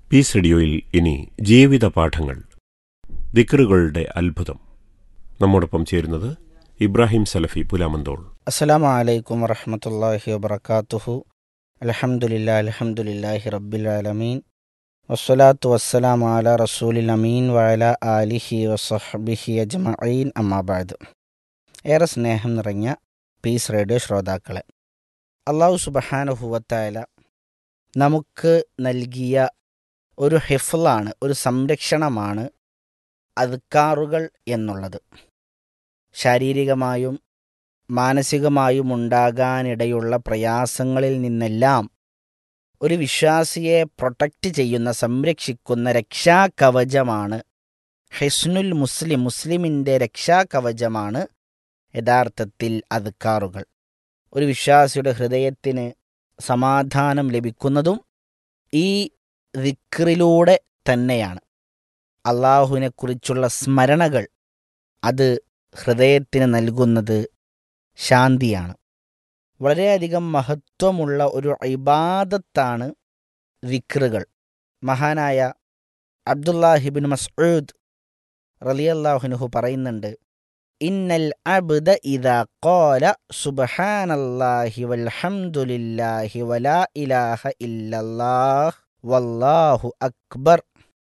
Piece റേഡിയോയിൽ ഇനി ജീവിത പാഠങ്ങൾ ദിക്റുകളുടെ അത്ഭുതം നമ്മോടൊപ്പം ചേരുന്നത് ഇബ്രാഹിം സലഫി പുലാമന്തോൾ അസ്സലാമു അലൈക്കും വറഹമത്തല്ലാഹി വബർക്കാത്തുഹു അലഹമുല്ലാ അലഹമുല്ലാഹി റബ്ബിൽ ആലമീൻ വസ്സലാത്തു വസ്സലാം അല റസൂലിൽ അമീൻ വഅല ആലിഹി വസഹബിഹി അജ്മഈൻ അമ്മാബാദ് ഏറെ സ്നേഹം നിറഞ്ഞ പീസ് റേഡിയോ ശ്രോതാക്കളെ അള്ളാഹു സുബഹാനുഹുവത്തായ നമുക്ക് നൽകിയ ഒരു ഹിഫ്ലാണ് ഒരു സംരക്ഷണമാണ് അദ്കാറുകൾ എന്നുള്ളത് ശാരീരികമായും മാനസികമായും ഉണ്ടാകാനിടയുള്ള പ്രയാസങ്ങളിൽ നിന്നെല്ലാം ഒരു വിശ്വാസിയെ പ്രൊട്ടക്റ്റ് ചെയ്യുന്ന സംരക്ഷിക്കുന്ന രക്ഷാകവചമാണ് ഹെസ്നുൽ മുസ്ലിം മുസ്ലിമിൻ്റെ രക്ഷാകവചമാണ് യഥാർത്ഥത്തിൽ അദ്കാറുകൾ ഒരു വിശ്വാസിയുടെ ഹൃദയത്തിന് സമാധാനം ലഭിക്കുന്നതും ഈ ദിക്റിലൂടെ തന്നെയാണ് അള്ളാഹുവിനെക്കുറിച്ചുള്ള സ്മരണകൾ അത് ഹൃദയത്തിന് നൽകുന്നത് ശാന്തിയാണ് വളരെയധികം മഹത്വമുള്ള ഒരു ഇബാദത്താണ് വിക്റുകൾ മഹാനായ അബ്ദുല്ലാഹിബിൻ മസ്ഊദ് റലിയല്ലാഹുനുഹു പറയുന്നുണ്ട് ഇന്നൽ അബ്ദ ഇദാ ഖാല സുബ്ഹാനല്ലാഹി വൽഹംദുലില്ലാഹി വലാ ഇലാഹ ഇല്ലല്ലാഹ് വല്ലാഹു അക്ബർ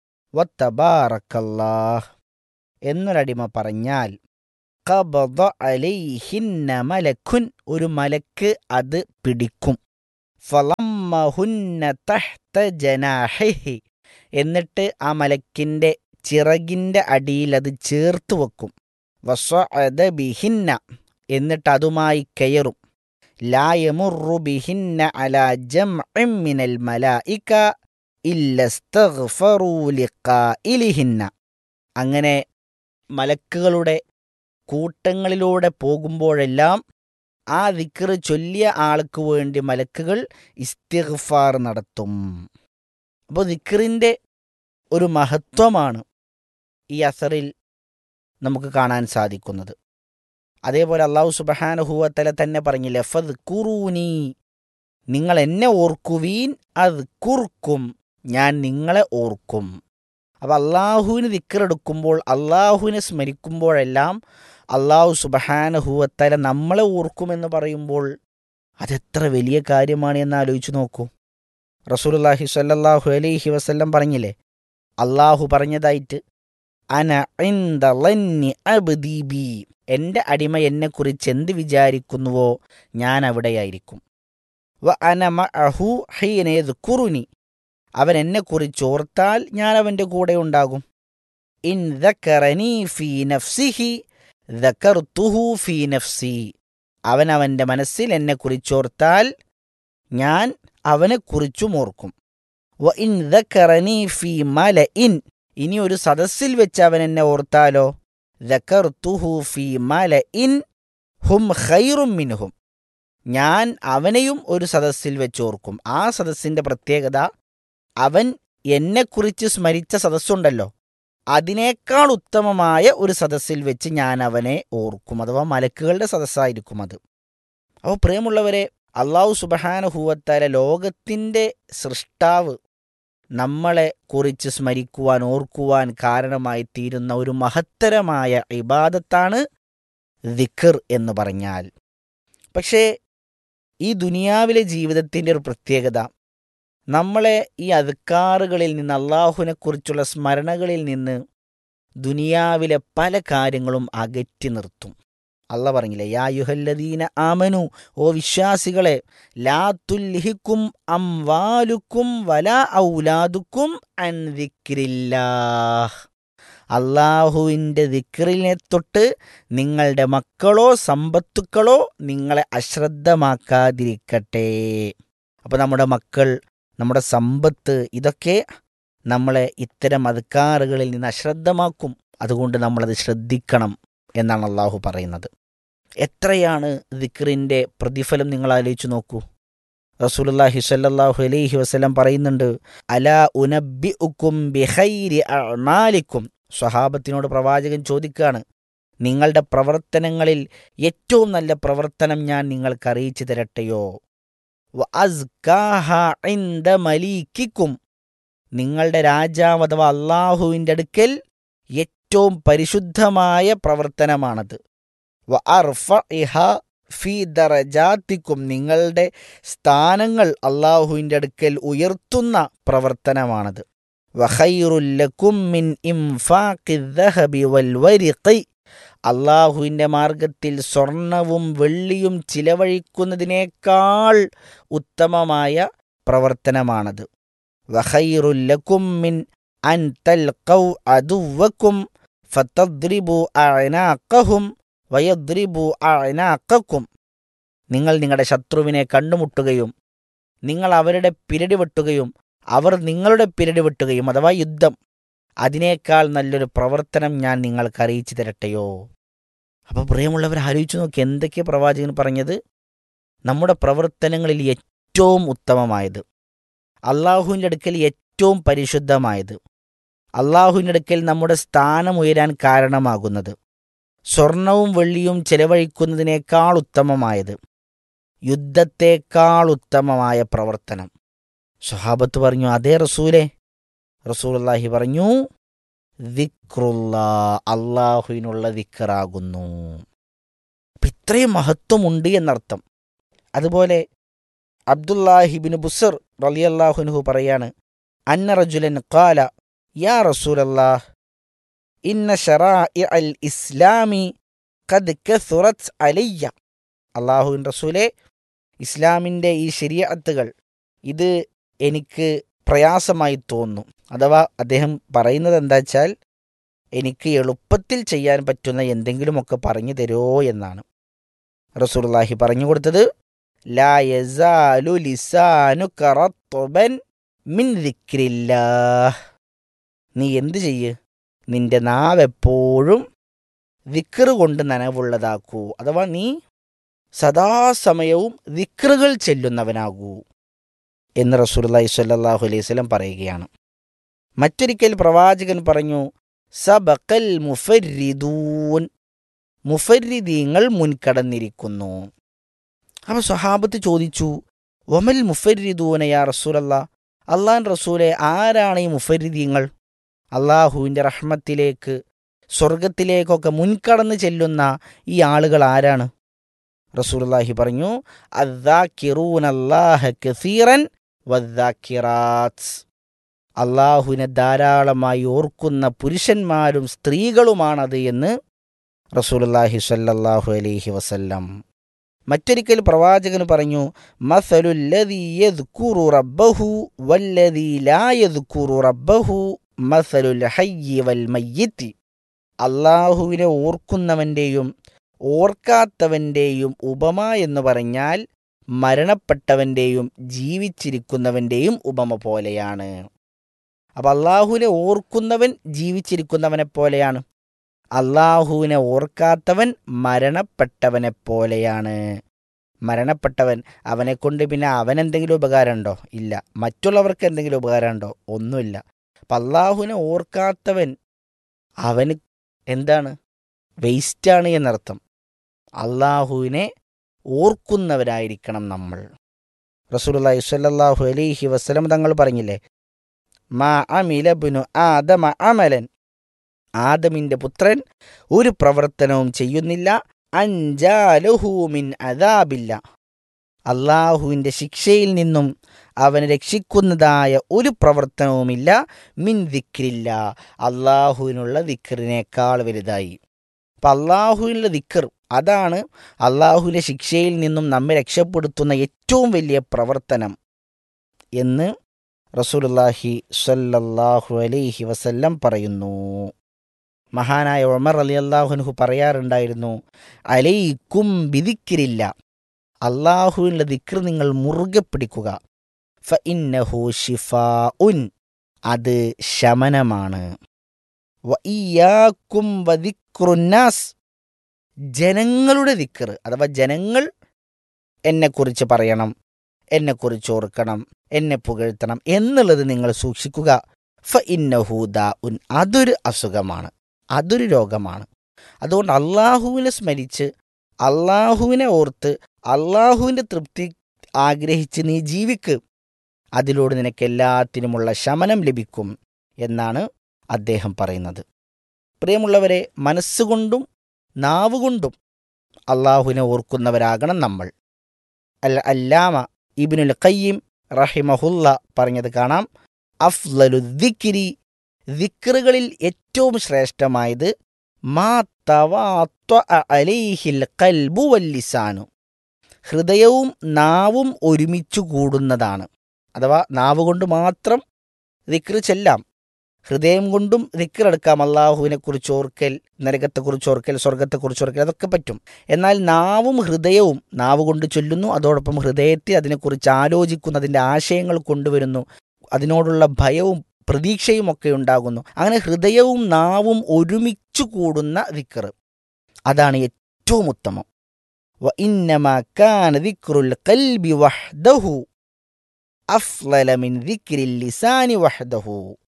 വത്തബാറക്കല്ലാഹ് എന്നൊരടിമ പറഞ്ഞാൽ ഖബദ അലൈഹിന്ന മലക്കുൻ ഒരു മലക്ക് അത് പിടിക്കും ഫലമ്മഹുന്ന തഹ്ത ജനാഹിഹി എന്നിട്ട് ആ മലക്കിൻ്റെ ചിറകിൻ്റെ അടിയിൽ അത് ചേർത്ത് വെക്കും വസ്വഅദ ബിഹിന്ന എന്നിട്ട് അതുമായി കയറും ലായമുറു ബിഹിന്ന അലാ ജംഇൻ മിനൽ മലായിക ഇല്ലസ്തഗ്ഫറൂ ലിഖായിലിഹിന്ന അങ്ങനെ മലക്കുകളുടെ കൂട്ടങ്ങളിലൂടെ പോകുമ്പോഴെല്ലാം ആ ദിക്റ് ചൊല്ലിയ ആൾക്ക് വേണ്ടി മലക്കുകൾ ഇസ്തിഗ്ഫാർ നടത്തും അപ്പോൾ ദിക്റിൻ്റെ ഒരു മഹത്വമാണ് ഈ അസറിൽ നമുക്ക് കാണാൻ സാധിക്കുന്നത് അതേപോലെ അള്ളാഹു സുബഹാനുഹൂവത്തല തന്നെ പറഞ്ഞില്ലേ ഫത് കുറൂനി നിങ്ങൾ എന്നെ ഓർക്കുവീൻ അത് കുറുക്കും ഞാൻ നിങ്ങളെ ഓർക്കും അപ്പോൾ അള്ളാഹുവിന് ദിക്കറെടുക്കുമ്പോൾ അള്ളാഹുവിനെ സ്മരിക്കുമ്പോഴെല്ലാം അള്ളാഹു സുബഹാനഹുവത്തല നമ്മളെ ഓർക്കുമെന്ന് പറയുമ്പോൾ അതെത്ര വലിയ കാര്യമാണ് എന്ന് ആലോചിച്ച് നോക്കൂ റസൂലുല്ലാഹി സ്വല്ലല്ലാഹു അലൈഹി വസല്ലം പറഞ്ഞില്ലേ അള്ളാഹു പറഞ്ഞതായിട്ട് അന ഇന്ദ ലന്നി അബ്ദി ബി എൻ്റെ അടിമ എന്നെക്കുറിച്ച് എന്ത് വിചാരിക്കുന്നുവോ ഞാൻ അവിടെയായിരിക്കും വ അന മഅഹു ഹീനേത് കുറുനി അവൻ എന്നെക്കുറിച്ച് ഓർത്താൽ ഞാൻ അവൻ്റെ കൂടെ ഉണ്ടാകും ഇൻ ദക്കറനി ഫീ നഫ്സിഹി ദക്കർത്തുഹു ഫീ നഫ്സി അവൻ അവൻ്റെ മനസ്സിൽ എന്നെക്കുറിച്ചോർത്താൽ ഞാൻ അവനെക്കുറിച്ചും ഓർക്കും വ ഇൻ ദക്കറനി ഫീ മല ഇൻ ഇനി ഒരു സദസ്സിൽ വെച്ച് അവൻ എന്നെ ഓർത്താലോ ദക്കർത്തുഹു ഫീ മല ഇൻ ഹും ഖൈറും മിൻഹും ഞാൻ അവനെയും ഒരു സദസ്സിൽ വെച്ച് ഓർക്കും ആ സദസ്സിൻ്റെ പ്രത്യേകത അവൻ എന്നെക്കുറിച്ച് സ്മരിച്ച സദസ്സുണ്ടല്ലോ അതിനേക്കാൾ ഉത്തമമായ ഒരു സദസ്സിൽ വെച്ച് ഞാൻ അവനെ ഓർക്കും അഥവാ മലക്കുകളുടെ സദസ്സായിരിക്കും അത് അപ്പോൾ പ്രിയമുള്ളവരെ അള്ളാഹു സുബഹാനുഹൂവത്താല ലോകത്തിൻ്റെ സൃഷ്ടാവ് നമ്മളെ കുറിച്ച് സ്മരിക്കുവാൻ ഓർക്കുവാൻ കാരണമായി തീരുന്ന ഒരു മഹത്തരമായ ഇബാദത്താണ് ദിഖർ എന്ന് പറഞ്ഞാൽ പക്ഷേ ഈ ദുനിയാവിലെ ജീവിതത്തിൻ്റെ ഒരു പ്രത്യേകത നമ്മളെ ഈ അധികാറുകളിൽ നിന്ന് അള്ളാഹുവിനെക്കുറിച്ചുള്ള സ്മരണകളിൽ നിന്ന് ദുനിയാവിലെ പല കാര്യങ്ങളും അകറ്റി നിർത്തും അല്ല പറഞ്ഞില്ലേ യാ യുഹല്ലദീന ആമനു ഓ വിശ്വാസികളെ ലാ തുൽഹിക്കും അംവാലുക്കും വല ഔലാദുക്കും അൻ ദിക്രില്ലാഹ് അള്ളാഹുവിൻ്റെ ദിക്റിനെ തൊട്ട് നിങ്ങളുടെ മക്കളോ സമ്പത്തുക്കളോ നിങ്ങളെ അശ്രദ്ധമാക്കാതിരിക്കട്ടെ അപ്പോൾ നമ്മുടെ മക്കൾ നമ്മുടെ സമ്പത്ത് ഇതൊക്കെ നമ്മളെ ഇത്തരം അധികാറുകളിൽ നിന്ന് അശ്രദ്ധമാക്കും അതുകൊണ്ട് നമ്മളത് ശ്രദ്ധിക്കണം എന്നാണ് അള്ളാഹു പറയുന്നത് എത്രയാണ് ദിക്റിൻ്റെ പ്രതിഫലം നിങ്ങൾ ആലോചിച്ച് നോക്കൂ റസൂലുള്ളാഹി സ്വല്ലല്ലാഹു അലൈഹി വസല്ലം പറയുന്നുണ്ട് അലാ ഉനബി ഉക്കും ബിഹൈരി അമാലിക്കും സ്വഹാബത്തിനോട് പ്രവാചകൻ ചോദിക്കുകയാണ് നിങ്ങളുടെ പ്രവർത്തനങ്ങളിൽ ഏറ്റവും നല്ല പ്രവർത്തനം ഞാൻ നിങ്ങൾക്ക് അറിയിച്ചു തരട്ടെയോ വ അസ്കാഹ ഇൻദ മലീക്കിക്കും നിങ്ങളുടെ രാജാവ് അഥവാ അള്ളാഹുവിൻ്റെ അടുക്കൽ ഏറ്റവും പരിശുദ്ധമായ പ്രവർത്തനമാണത് വ അർഫഇഹ ഫി ദറജാത്തിക്കും നിങ്ങളുടെ സ്ഥാനങ്ങൾ അള്ളാഹുവിൻ്റെ അടുക്കൽ ഉയർത്തുന്ന പ്രവർത്തനമാണത് വഖൈറുല്ലക്കും മിൻ ഇംഫാഖി ദഹബി വൽ വരിഖി അള്ളാഹുവിൻ്റെ മാർഗത്തിൽ സ്വർണവും വെള്ളിയും ചിലവഴിക്കുന്നതിനേക്കാൾ ഉത്തമമായ പ്രവർത്തനമാണത് വഖൈറുല്ലക്കും മിൻ അൻ തൽഖൗ അദുവക്കും ഫതദ്രിബു അഅനാഖഹും വയദ്രിബു അഅനാഖക്കും നിങ്ങൾ നിങ്ങളുടെ ശത്രുവിനെ കണ്ടുമുട്ടുകയും നിങ്ങൾ അവരുടെ പിരടി വെട്ടുകയും അവർ നിങ്ങളുടെ പിരടി വെട്ടുകയും അഥവാ യുദ്ധം അതിനേക്കാൾ നല്ലൊരു പ്രവർത്തനം ഞാൻ നിങ്ങൾക്ക് അറിയിച്ചു തരട്ടെയോ അപ്പോൾ പ്രിയമുള്ളവർ ആലോചിച്ചു നോക്കി എന്തൊക്കെ പ്രവാചകൻ പറഞ്ഞത് നമ്മുടെ പ്രവർത്തനങ്ങളിൽ ഏറ്റവും ഉത്തമമായത് അള്ളാഹുവിൻ്റെ അടുക്കൽ ഏറ്റവും പരിശുദ്ധമായത് അള്ളാഹുവിൻ്റെ അടുക്കൽ നമ്മുടെ സ്ഥാനം ഉയരാൻ കാരണമാകുന്നത് സ്വർണവും വെള്ളിയും ചെലവഴിക്കുന്നതിനേക്കാൾ ഉത്തമമായത് യുദ്ധത്തേക്കാൾ ഉത്തമമായ പ്രവർത്തനം സ്വഹാബത്ത് പറഞ്ഞു അതേ റസൂലെ റസൂലുള്ളാഹി പറഞ്ഞു ദിക്റുള്ള അള്ളാഹുവിനുള്ള ദിക്കറാകുന്നു അപ്പം ഇത്രയും മഹത്വമുണ്ട് എന്നർത്ഥം അതുപോലെ അബ്ദുല്ലാഹിബിൻ ബുസർ റലിയല്ലാഹുനുഹു പറയാണ് അന്ന റജുലൻ ഖാല യാ റസൂലല്ലാഹ് ഇന്ന ഷറാഇ അൽ ഇസ്ലാമി ഖദ് കസുറത്ത് അലയ്യ അള്ളാഹുവിൻ റസൂലെ ഇസ്ലാമിൻ്റെ ഈ ശരിയത്തുകൾ ഇത് എനിക്ക് പ്രയാസമായി തോന്നുന്നു അഥവാ അദ്ദേഹം പറയുന്നത് എന്താ വെച്ചാൽ എനിക്ക് എളുപ്പത്തിൽ ചെയ്യാൻ പറ്റുന്ന എന്തെങ്കിലുമൊക്കെ പറഞ്ഞു തരുമോ എന്നാണ് റസൂലുള്ളാഹി പറഞ്ഞു കൊടുത്തത് ലാ യസാലു ലിസാനു കറത്തുബൻ മിൻ ദിക്രില്ലാഹ് നീ എന്ത് ചെയ്യ് നിന്റെ നാവ് എപ്പോഴും ദിക്റ് കൊണ്ട് നനവുള്ളതാക്കൂ അഥവാ നീ സദാസമയവും ദിക്റുകൾ ചെല്ലുന്നവനാകൂ എന്ന് റസൂലുള്ളാഹി സ്വല്ലല്ലാഹു അലൈഹി വസല്ലം പറയുകയാണ് മറ്റൊരിക്കൽ പ്രവാചകൻ പറഞ്ഞു സബക്കൽ മുഫരിദൂൻ മുഫരിദീങ്ങൾ മുൻകടന്നിരിക്കുന്നു അപ്പോൾ സ്വഹാബത്ത് ചോദിച്ചു വമൽ മുഫരിദൂന യാ റസൂലല്ല അള്ളാൻ റസൂലെ ആരാണ് ഈ മുഫരിദീങ്ങൾ അള്ളാഹുവിൻ്റെ റഹ്മത്തിലേക്ക് സ്വർഗത്തിലേക്കൊക്കെ മുൻകടന്ന് ചെല്ലുന്ന ഈ ആളുകൾ ആരാണ് റസൂലുള്ളാഹി പറഞ്ഞു അല്ലാഹ കസീറൻ വദ്ദാക്കിറാത്ത് അള്ളാഹുവിനെ ധാരാളമായി ഓർക്കുന്ന പുരുഷന്മാരും സ്ത്രീകളുമാണത് എന്ന് റസൂലുള്ളാഹി സ്വല്ലല്ലാഹു അലൈഹി വസല്ലം മറ്റൊരിക്കൽ പ്രവാചകൻ പറഞ്ഞു മസലുല്ലദീ യദ്കുറു റബ്ബഹു വല്ലദീ ലാ യദ്കുറു റബ്ബഹു മസലുൽ ഹയ്യി വൽ മയ്യിത്തി അള്ളാഹുവിനെ ഓർക്കുന്നവൻ്റെയും ഓർക്കാത്തവൻ്റെയും ഉപമ എന്ന് പറഞ്ഞാൽ മരണപ്പെട്ടവൻ്റെയും ജീവിച്ചിരിക്കുന്നവൻ്റെയും ഉപമ പോലെയാണ് അപ്പം അള്ളാഹുവിനെ ഓർക്കുന്നവൻ ജീവിച്ചിരിക്കുന്നവനെ പോലെയാണ് അള്ളാഹുവിനെ ഓർക്കാത്തവൻ മരണപ്പെട്ടവനെ പോലെയാണ് മരണപ്പെട്ടവൻ അവനെ കൊണ്ട് പിന്നെ അവനെന്തെങ്കിലും ഉപകാരമുണ്ടോ ഇല്ല മറ്റുള്ളവർക്ക് എന്തെങ്കിലും ഉപകാരമുണ്ടോ ഒന്നുമില്ല അപ്പം അള്ളാഹുവിനെ ഓർക്കാത്തവൻ അവന് എന്താണ് വേസ്റ്റാണ് എന്നർത്ഥം അള്ളാഹുവിനെ ഓർക്കുന്നവരായിരിക്കണം നമ്മൾ റസൂലുള്ളാഹി സ്വല്ലല്ലാഹു അലൈഹി വസല്ലം തങ്ങൾ പറഞ്ഞില്ലേ മാ അമിലബുനു ആദമ അമലൻ ആദമിൻ്റെ പുത്രൻ ഒരു പ്രവർത്തനവും ചെയ്യുന്നില്ല അഞ്ചാലുഹൂമിൻ അതാബില്ല അള്ളാഹുവിൻ്റെ ശിക്ഷയിൽ നിന്നും അവനെ രക്ഷിക്കുന്നതായ ഒരു പ്രവർത്തനവുമില്ല മിൻ ദിക്രില്ല അള്ളാഹുവിനുള്ള ദിക്റിനേക്കാൾ വലുതായി അപ്പം അള്ളാഹുവിനുള്ള ദിക്ർ അതാണ് അള്ളാഹുവിൻ്റെ ശിക്ഷയിൽ നിന്നും നമ്മെ രക്ഷപ്പെടുത്തുന്ന ഏറ്റവും വലിയ പ്രവർത്തനം എന്ന് റസൂലുള്ളാഹി സ്വല്ലല്ലാഹു അലൈഹി വസല്ലം പറയുന്നു മഹാനായ ഉമർ അലി അള്ളാഹുനുഹു പറയാറുണ്ടായിരുന്നു അലൈക്കും വിധിക്കിരില്ല അള്ളാഹുവിൻ്റെ ദിക്ർ നിങ്ങൾ മുറുകെ പിടിക്കുക ഫ ഇന്നഹു ഷിഫാ ഉൻ അത് ശമനമാണ് വഇയ്യാക്കും വദിക്റുന്നാസ് ജനങ്ങളുടെ ദിക്ർ അഥവാ ജനങ്ങൾ എന്നെക്കുറിച്ച് പറയണം എന്നെക്കുറിച്ച് ഓർക്കണം എന്നെ പുകഴ്ത്തണം എന്നുള്ളത് നിങ്ങൾ സൂക്ഷിക്കുക ഫ ഇന്നഹൂദ ഉൻ അതൊരു അസുഖമാണ് അതൊരു രോഗമാണ് അതുകൊണ്ട് അള്ളാഹുവിനെ സ്മരിച്ച് അള്ളാഹുവിനെ ഓർത്ത് അള്ളാഹുവിൻ്റെ തൃപ്തി ആഗ്രഹിച്ച് നീ ജീവിക്ക് അതിലൂടെ നിനക്ക് എല്ലാത്തിനുമുള്ള ശമനം ലഭിക്കും എന്നാണ് അദ്ദേഹം പറയുന്നത് പ്രിയമുള്ളവരെ മനസ്സുകൊണ്ടും നാവുകൊണ്ടും അള്ളാഹുവിനെ ഓർക്കുന്നവരാകണം നമ്മൾ അൽ അല്ലാമ ഇബിനുൽ ഖയ്യിം റഹിമഹുല്ല പറഞ്ഞത് കാണാം അഫ്ലലു ദിക്കിരി ദിക്റുകളിൽ ഏറ്റവും ശ്രേഷ്ഠമായത് മാ തവാത്വ അലൈഹിൽ കൽബു വല്ലിസാനു ഹൃദയവും നാവും ഒരുമിച്ചു കൂടുന്നതാണ് അഥവാ നാവ് കൊണ്ട് മാത്രം ദിക്റ് ചെല്ലാം ഹൃദയം കൊണ്ടും ദിക്റെടുക്കാം അള്ളാഹുവിനെ കുറിച്ച് ഓർക്കൽ നരകത്തെക്കുറിച്ച് ഓർക്കൽ സ്വർഗത്തെക്കുറിച്ച് ഓർക്കൽ അതൊക്കെ പറ്റും എന്നാൽ നാവും ഹൃദയവും നാവ് കൊണ്ട് ചൊല്ലുന്നു അതോടൊപ്പം ഹൃദയത്തെ അതിനെക്കുറിച്ച് ആലോചിക്കുന്നു അതിൻ്റെ ആശയങ്ങൾ കൊണ്ടുവരുന്നു അതിനോടുള്ള ഭയവും പ്രതീക്ഷയും ഒക്കെ ഉണ്ടാകുന്നു അങ്ങനെ ഹൃദയവും നാവും ഒരുമിച്ചു കൂടുന്ന ദിക്റ് അതാണ് ഏറ്റവും ഉത്തമം وإنما كان ذكر القلب وحده أفضل من ذكر اللسان وحده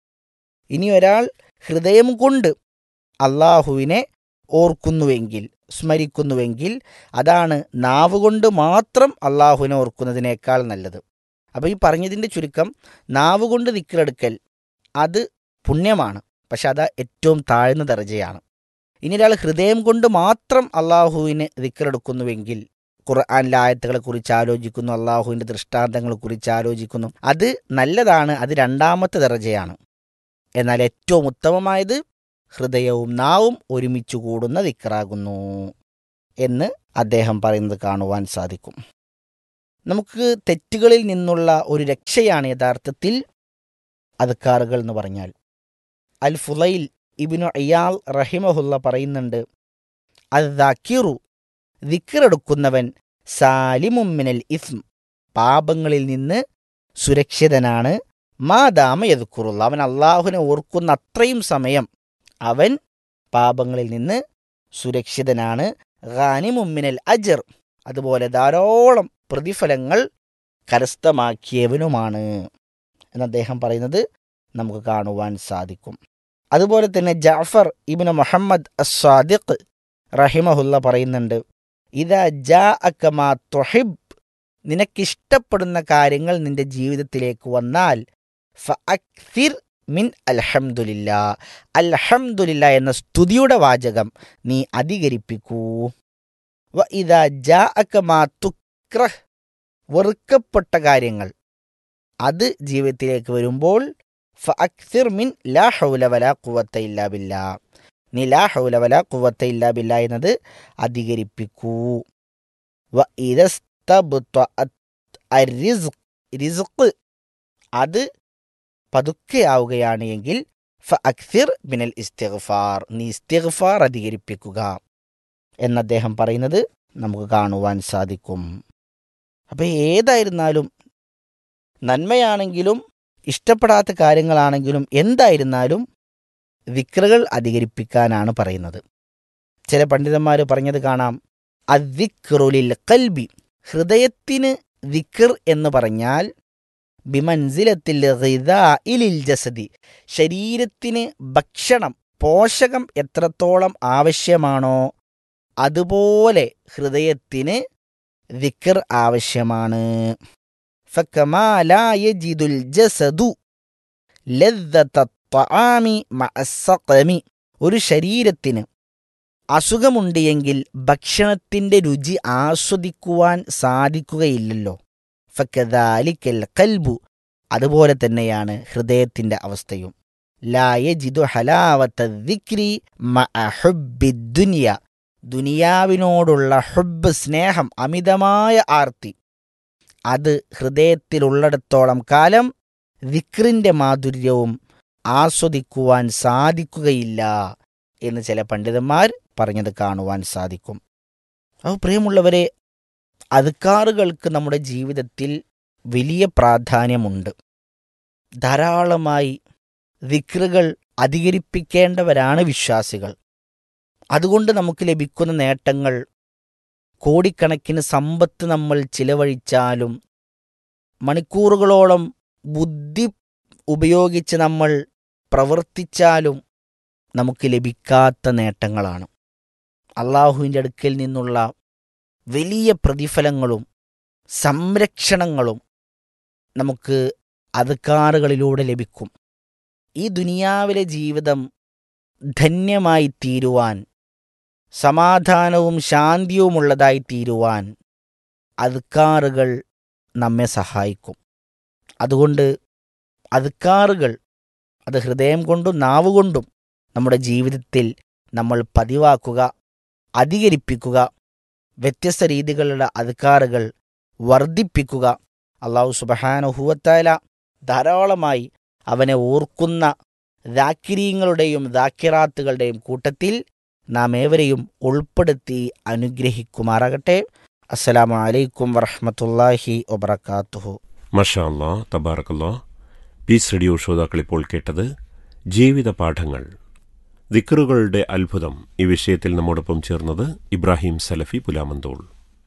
ഇനി ഒരാൾ ഹൃദയം കൊണ്ട് അള്ളാഹുവിനെ ഓർക്കുന്നുവെങ്കിൽ സ്മരിക്കുന്നുവെങ്കിൽ അതാണ് നാവ് കൊണ്ട് മാത്രം അള്ളാഹുവിനെ ഓർക്കുന്നതിനേക്കാൾ നല്ലത് അപ്പോൾ ഈ പറഞ്ഞതിൻ്റെ ചുരുക്കം നാവ് കൊണ്ട് ദിക്റെടുക്കൽ അത് പുണ്യമാണ് പക്ഷെ അത് ഏറ്റവും താഴ്ന്ന ദർജയാണ് ഇനി ഒരാൾ ഹൃദയം കൊണ്ട് മാത്രം അള്ളാഹുവിന് ദിക്റെടുക്കുന്നുവെങ്കിൽ ഖുർആാനിലെ ആയത്തുകളെ കുറിച്ച് ആലോചിക്കുന്നു അള്ളാഹുവിൻ്റെ ദൃഷ്ടാന്തങ്ങളെ കുറിച്ച് ആലോചിക്കുന്നു അത് നല്ലതാണ് അത് രണ്ടാമത്തെ ദർജയാണ് എന്നാൽ ഏറ്റവും ഉത്തമമായത് ഹൃദയവും നാവും ഒരുമിച്ച് കൂടുന്ന ദിക്റാകുന്നു എന്ന് അദ്ദേഹം പറയുന്നത് കാണുവാൻ സാധിക്കും നമുക്ക് തെറ്റുകളിൽ നിന്നുള്ള ഒരു രക്ഷയാണ് യഥാർത്ഥത്തിൽ അദ്ക്കാറുകൾ എന്ന് പറഞ്ഞാൽ അൽ ഫുലൈൽ ഇബിനു അയ്യാൽ റഹിമഹുല്ല പറയുന്നുണ്ട് അദ്ദാക്കിറു ദിക്റെടുക്കുന്നവൻ സാലിമുമ്മിനൽ ഇസ്ം പാപങ്ങളിൽ നിന്ന് സുരക്ഷിതനാണ് മാതാമ എതുക്കുറുള്ള അവൻ അള്ളാഹുവിനെ ഓർക്കുന്ന അത്രയും സമയം അവൻ പാപങ്ങളിൽ നിന്ന് സുരക്ഷിതനാണ് ഖാനിമുമ്മിനൽ അജർ അതുപോലെ ധാരാളം പ്രതിഫലങ്ങൾ കരസ്ഥമാക്കിയവനുമാണ് എന്ന് അദ്ദേഹം പറയുന്നത് നമുക്ക് കാണുവാൻ സാധിക്കും അതുപോലെ തന്നെ ജാഫർ ഇബിന് മുഹമ്മദ് അസ്വാദിഖ് റഹിമഹുല്ല പറയുന്നുണ്ട് ഇതാ ജാ അക്കമാ തൊഹിബ് നിനക്കിഷ്ടപ്പെടുന്ന കാര്യങ്ങൾ നിന്റെ ജീവിതത്തിലേക്ക് വന്നാൽ ഫഅക്സിർ മിൻ അൽഹംദുലില്ല അൽഹംദുലില്ല എന്ന സ്തുതിയുടെ വാചകം നീ അധികരിപ്പിക്കൂ വ ഇതാ ജാ അക്കമാ തുക്രഹ് വെറുക്കപ്പെട്ട കാര്യങ്ങൾ അത് ജീവിതത്തിലേക്ക് വരുമ്പോൾ ഫഅക്സിർ മിൻ ലാ ഹൗല വലാ ഖുവത്ത ഇല്ലാ ബില്ലാ നീ ലാ ഹൗല വലാ ഖുവത്ത ഇല്ലാ ബില്ലാ എന്നത് അധികരിപ്പിക്കൂ വ ഇതസ്തബ്തഅത് അർറിസ്ഖ് റിസ്ഖ് അത് പതുക്കെയാവുകയാണ് എങ്കിൽ ഫ അക്സിർ ബിനൽ ഇസ്തിഗ്ഫാർ നീ ഇസ്തിഗ്ഫാർ അധികരിപ്പിക്കുക എന്ന് അദ്ദേഹം പറയുന്നത് നമുക്ക് കാണുവാൻ സാധിക്കും അപ്പം ഏതായിരുന്നാലും നന്മയാണെങ്കിലും ഇഷ്ടപ്പെടാത്ത കാര്യങ്ങളാണെങ്കിലും എന്തായിരുന്നാലും വിക്രുകൾ അധികരിപ്പിക്കാനാണ് പറയുന്നത് ചില പണ്ഡിതന്മാർ പറഞ്ഞത് കാണാം അദ്വിക്റുലിൽ കൽബി ഹൃദയത്തിന് വിക്ർ എന്ന് പറഞ്ഞാൽ ബിമൻസിലത്തിൽ ഇലിൽ ജസദി ശരീരത്തിന് ഭക്ഷണം പോഷകം എത്രത്തോളം ആവശ്യമാണോ അതുപോലെ ഹൃദയത്തിന് വിക്ർ ആവശ്യമാണ് ഫക്കമാലായജിദുൽ ജസദു ലദ്ദത്തആമി മഅസ്സഖമി ഒരു ശരീരത്തിന് അസുഖമുണ്ട് എങ്കിൽ ഭക്ഷണത്തിൻ്റെ രുചി ആസ്വദിക്കുവാൻ സാധിക്കുകയില്ലല്ലോ ഫക്കദാലിക്കൽ കൽബു അതുപോലെ തന്നെയാണ് ഹൃദയത്തിൻ്റെ അവസ്ഥയും ലായജിദു ഹലാവത്ത ദിക്രി ദുനിയ ദുനിയാവിനോടുള്ള ഹുബ് സ്നേഹം അമിതമായ ആർത്തി അത് ഹൃദയത്തിലുള്ളിടത്തോളം കാലം വിക്രിൻ്റെ മാധുര്യവും ആസ്വദിക്കുവാൻ സാധിക്കുകയില്ല എന്ന് ചില പണ്ഡിതന്മാർ പറഞ്ഞത് കാണുവാൻ സാധിക്കും അപ്പോൾ പ്രിയമുള്ളവരെ അധികാറുകൾക്ക് നമ്മുടെ ജീവിതത്തിൽ വലിയ പ്രാധാന്യമുണ്ട് ധാരാളമായി വിക്രുകൾ അധികരിപ്പിക്കേണ്ടവരാണ് വിശ്വാസികൾ അതുകൊണ്ട് നമുക്ക് ലഭിക്കുന്ന നേട്ടങ്ങൾ കോടിക്കണക്കിന് സമ്പത്ത് നമ്മൾ ചിലവഴിച്ചാലും മണിക്കൂറുകളോളം ബുദ്ധി ഉപയോഗിച്ച് നമ്മൾ പ്രവർത്തിച്ചാലും നമുക്ക് ലഭിക്കാത്ത നേട്ടങ്ങളാണ് അള്ളാഹുവിൻ്റെ അടുക്കൽ നിന്നുള്ള വലിയ പ്രതിഫലങ്ങളും സംരക്ഷണങ്ങളും നമുക്ക് അതുക്കാറുകളിലൂടെ ലഭിക്കും ഈ ദുനിയാവിലെ ജീവിതം ധന്യമായി തീരുവാൻ സമാധാനവും ശാന്തിയുമുള്ളതായി തീരുവാൻ അതുക്കാറുകൾ നമ്മെ സഹായിക്കും അതുകൊണ്ട് അതുക്കാറുകൾ അത് ഹൃദയം കൊണ്ടും നാവ് കൊണ്ടും നമ്മുടെ ജീവിതത്തിൽ നമ്മൾ പതിവാക്കുക അധികരിപ്പിക്കുക വ്യത്യസ്ത രീതികളുള്ള അധികാറുകൾ വർദ്ധിപ്പിക്കുക അള്ളാഹു സുബഹാനുഹൂവത്തായ ധാരാളമായി അവനെ ഓർക്കുന്ന ദാക്കിരീങ്ങളുടെയും ദാക്കിറാത്തുകളുടെയും കൂട്ടത്തിൽ നാം ഏവരെയും ഉൾപ്പെടുത്തി അനുഗ്രഹിക്കുമാറാകട്ടെ അസ്സലാമു അലൈക്കും വറഹമത്തല്ലാഹി വബർക്കാത്തുഹു മഷാ അല്ലാ തബാറക്കല്ലാ പീസ് റേഡിയോ ശ്രോതാക്കൾ ഇപ്പോൾ കേട്ടത് ജീവിത പാഠങ്ങൾ ദിക്റുകളുടെ അത്ഭുതം ഈ വിഷയത്തിൽ നമ്മോടൊപ്പം ചേർന്നത് ഇബ്രാഹിം സലഫി പുലാമന്തോൾ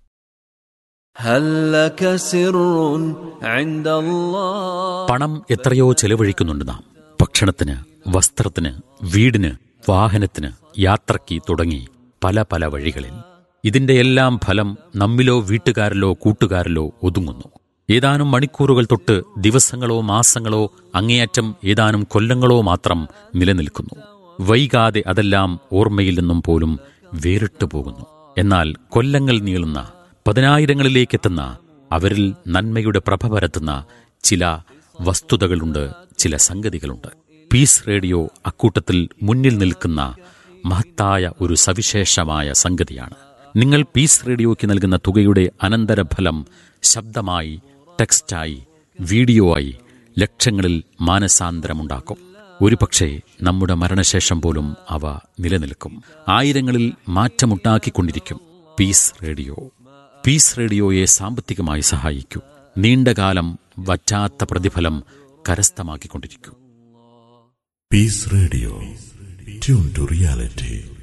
هل لك سر عند الله പണം എത്രയോ ചെലവഴിക്കുന്നുണ്ട് നാം ഭക്ഷണത്തിന് വസ്ത്രത്തിന് വീടിന് വാഹനത്തിന് യാത്രയ്ക്ക് തുടങ്ങി പല പല വഴികളിൽ ഇതിന്റെ എല്ലാം ഫലം നമ്മിലോ വീട്ടുകാരിലോ കൂട്ടുകാരിലോ ഒതുങ്ങുന്നു ഏതാനും മണിക്കൂറുകൾ തൊട്ട് ദിവസങ്ങളോ മാസങ്ങളോ അങ്ങേയറ്റം ഏതാനും കൊല്ലങ്ങളോ മാത്രം നിലനിൽക്കുന്നു വൈകാതെ അതെല്ലാം ഓർമ്മയിൽ നിന്നും പോലും വേറിട്ടു പോകുന്നു എന്നാൽ കൊല്ലങ്ങൾ നീളുന്ന പതിനായിരങ്ങളിലേക്കെത്തുന്ന അവരിൽ നന്മയുടെ പ്രഭ പരത്തുന്ന ചില വസ്തുതകളുണ്ട് ചില സംഗതികളുണ്ട് പീസ് റേഡിയോ അക്കൂട്ടത്തിൽ മുന്നിൽ നിൽക്കുന്ന മഹത്തായ ഒരു സവിശേഷമായ സംഗതിയാണ് നിങ്ങൾ പീസ് റേഡിയോയ്ക്ക് നൽകുന്ന തുകയുടെ അനന്തരഫലം ശബ്ദമായി ടെക്സ്റ്റായി വീഡിയോ ആയി ലക്ഷങ്ങളിൽ മാനസാന്തരമുണ്ടാക്കും ഒരുപക്ഷെ നമ്മുടെ മരണശേഷം പോലും അവ നിലനിൽക്കും ആയിരങ്ങളിൽ മാറ്റമുണ്ടാക്കിക്കൊണ്ടിരിക്കും പീസ് റേഡിയോ പീസ് റേഡിയോയെ സാമ്പത്തികമായി സഹായിക്കൂ നീണ്ടകാലം വറ്റാത്ത പ്രതിഫലം കരസ്ഥമാക്കിക്കൊണ്ടിരിക്കൂ Peace Radio. Tune to reality.